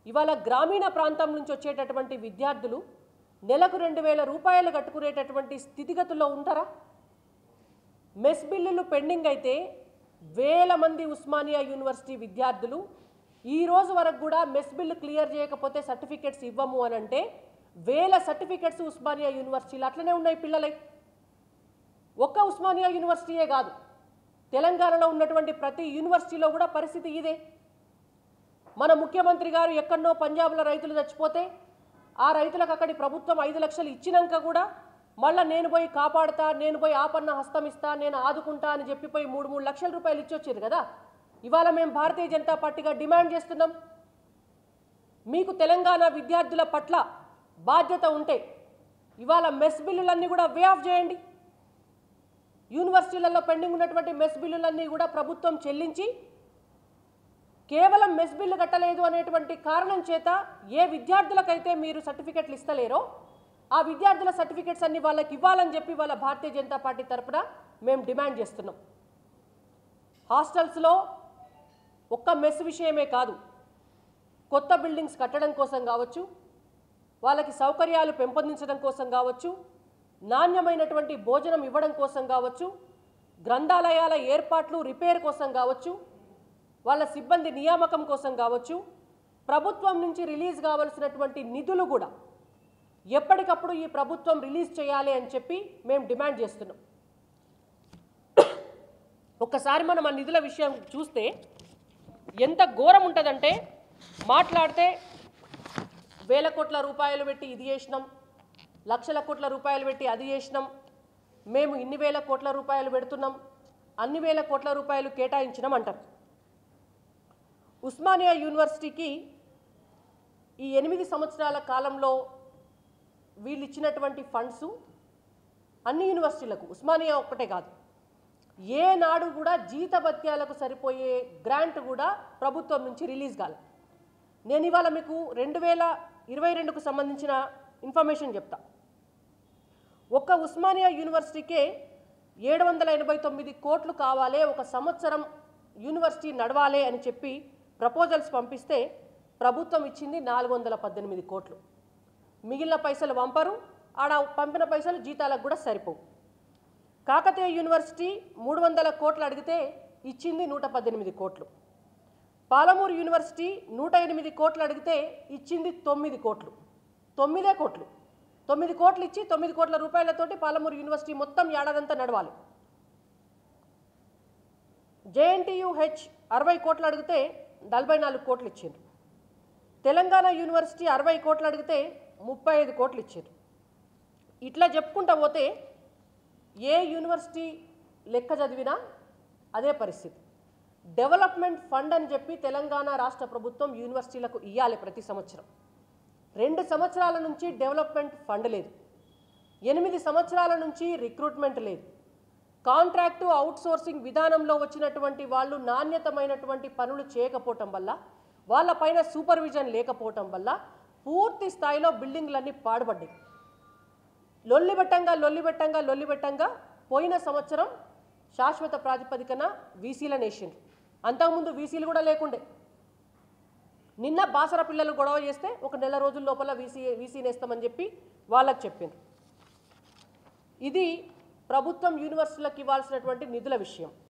ఇవాళ గ్రామీణ ప్రాంతం నుంచి వచ్చేటటువంటి విద్యార్థులు నెలకు రెండు వేల రూపాయలు కట్టుకునేటటువంటి స్థితిగతుల్లో ఉంటారా మెస్ బిల్లులు పెండింగ్ అయితే వేల మంది ఉస్మానియా యూనివర్సిటీ విద్యార్థులు ఈ రోజు వరకు కూడా మెస్ బిల్లు క్లియర్ చేయకపోతే సర్టిఫికెట్స్ ఇవ్వము అని అంటే వేల సర్టిఫికెట్స్ ఉస్మానియా యూనివర్సిటీలు అట్లనే ఉన్నాయి పిల్లలై ఒక్క ఉస్మానియా యూనివర్సిటీయే కాదు తెలంగాణలో ఉన్నటువంటి ప్రతి యూనివర్సిటీలో కూడా పరిస్థితి ఇదే మన ముఖ్యమంత్రి గారు ఎక్కడనో పంజాబ్లో రైతులు చచ్చిపోతే ఆ రైతులకు అక్కడి ప్రభుత్వం ఐదు లక్షలు ఇచ్చినాక కూడా మళ్ళీ నేను పోయి కాపాడుతా నేను పోయి ఆపన్న హస్తం ఇస్తా నేను ఆదుకుంటా అని చెప్పిపోయి మూడు మూడు లక్షల రూపాయలు ఇచ్చి వచ్చేది కదా ఇవాళ మేము భారతీయ జనతా పార్టీగా డిమాండ్ చేస్తున్నాం మీకు తెలంగాణ విద్యార్థుల పట్ల బాధ్యత ఉంటే ఇవాళ మెస్ బిల్లులన్నీ కూడా వే ఆఫ్ చేయండి యూనివర్సిటీలలో పెండింగ్ ఉన్నటువంటి మెస్ బిల్లులన్నీ కూడా ప్రభుత్వం చెల్లించి కేవలం మెస్ బిల్లు కట్టలేదు అనేటువంటి కారణం చేత ఏ విద్యార్థులకైతే మీరు సర్టిఫికెట్లు ఇస్తలేరో ఆ విద్యార్థుల సర్టిఫికెట్స్ అన్ని వాళ్ళకి ఇవ్వాలని చెప్పి వాళ్ళ భారతీయ జనతా పార్టీ తరపున మేము డిమాండ్ చేస్తున్నాం హాస్టల్స్లో ఒక్క మెస్ విషయమే కాదు కొత్త బిల్డింగ్స్ కట్టడం కోసం కావచ్చు వాళ్ళకి సౌకర్యాలు పెంపొందించడం కోసం కావచ్చు నాణ్యమైనటువంటి భోజనం ఇవ్వడం కోసం కావచ్చు గ్రంథాలయాల ఏర్పాట్లు రిపేర్ కోసం కావచ్చు వాళ్ళ సిబ్బంది నియామకం కోసం కావచ్చు ప్రభుత్వం నుంచి రిలీజ్ కావలసినటువంటి నిధులు కూడా ఎప్పటికప్పుడు ఈ ప్రభుత్వం రిలీజ్ చేయాలి అని చెప్పి మేము డిమాండ్ చేస్తున్నాం ఒక్కసారి మనం ఆ నిధుల విషయం చూస్తే ఎంత ఘోరం ఉంటుందంటే మాట్లాడితే వేల కోట్ల రూపాయలు పెట్టి ఇది చేసినాం లక్షల కోట్ల రూపాయలు పెట్టి అది చేసినాం మేము ఇన్ని వేల కోట్ల రూపాయలు పెడుతున్నాం అన్ని వేల కోట్ల రూపాయలు కేటాయించినాం అంటారు ఉస్మానియా యూనివర్సిటీకి ఈ ఎనిమిది సంవత్సరాల కాలంలో వీళ్ళు ఇచ్చినటువంటి ఫండ్స్ అన్ని యూనివర్సిటీలకు ఉస్మానియా ఒక్కటే కాదు ఏ నాడు కూడా జీతభత్యాలకు సరిపోయే గ్రాంట్ కూడా ప్రభుత్వం నుంచి రిలీజ్ కాలే నేను ఇవాళ మీకు రెండు వేల ఇరవై రెండుకు సంబంధించిన ఇన్ఫర్మేషన్ చెప్తా ఒక్క ఉస్మానియా యూనివర్సిటీకే ఏడు వందల ఎనభై తొమ్మిది కోట్లు కావాలి ఒక సంవత్సరం యూనివర్సిటీ నడవాలి అని చెప్పి ప్రపోజల్స్ పంపిస్తే ప్రభుత్వం ఇచ్చింది నాలుగు వందల పద్దెనిమిది కోట్లు మిగిలిన పైసలు పంపరు ఆడ పంపిన పైసలు జీతాలకు కూడా సరిపోవు కాకతీయ యూనివర్సిటీ మూడు వందల కోట్లు అడిగితే ఇచ్చింది నూట పద్దెనిమిది కోట్లు పాలమూరు యూనివర్సిటీ నూట ఎనిమిది కోట్లు అడిగితే ఇచ్చింది తొమ్మిది కోట్లు తొమ్మిదే కోట్లు తొమ్మిది కోట్లు ఇచ్చి తొమ్మిది కోట్ల రూపాయలతోటి పాలమూరు యూనివర్సిటీ మొత్తం ఏడాదంతా నడవాలి జేఎన్టీయుహెచ్ అరవై కోట్లు అడిగితే నలభై నాలుగు కోట్లు ఇచ్చిండ్రు తెలంగాణ యూనివర్సిటీ అరవై కోట్లు అడిగితే ముప్పై ఐదు కోట్లు ఇచ్చారు ఇట్లా చెప్పుకుంటా పోతే ఏ యూనివర్సిటీ లెక్క చదివినా అదే పరిస్థితి డెవలప్మెంట్ ఫండ్ అని చెప్పి తెలంగాణ రాష్ట్ర ప్రభుత్వం యూనివర్సిటీలకు ఇవ్వాలి ప్రతి సంవత్సరం రెండు సంవత్సరాల నుంచి డెవలప్మెంట్ ఫండ్ లేదు ఎనిమిది సంవత్సరాల నుంచి రిక్రూట్మెంట్ లేదు కాంట్రాక్టు అవుట్సోర్సింగ్ విధానంలో వచ్చినటువంటి వాళ్ళు నాణ్యతమైనటువంటి పనులు చేయకపోవటం వల్ల వాళ్ళపైన సూపర్విజన్ లేకపోవటం వల్ల పూర్తి స్థాయిలో బిల్డింగ్లన్నీ పాడుపడ్డాయి లొల్లిబెట్టంగా లొల్లిబెట్టంగా లొల్లిబెట్టంగా పోయిన సంవత్సరం శాశ్వత ప్రాతిపదికన వీసీలను వేసిండ్రు అంతకుముందు వీసీలు కూడా లేకుండే నిన్న బాసర పిల్లలు గొడవ చేస్తే ఒక నెల రోజుల లోపల వీసీ వీసీని వేస్తామని చెప్పి వాళ్ళకి చెప్పిండ్రు ఇది ప్రభుత్వం యూనివర్సిటీలకు ఇవ్వాల్సినటువంటి నిధుల విషయం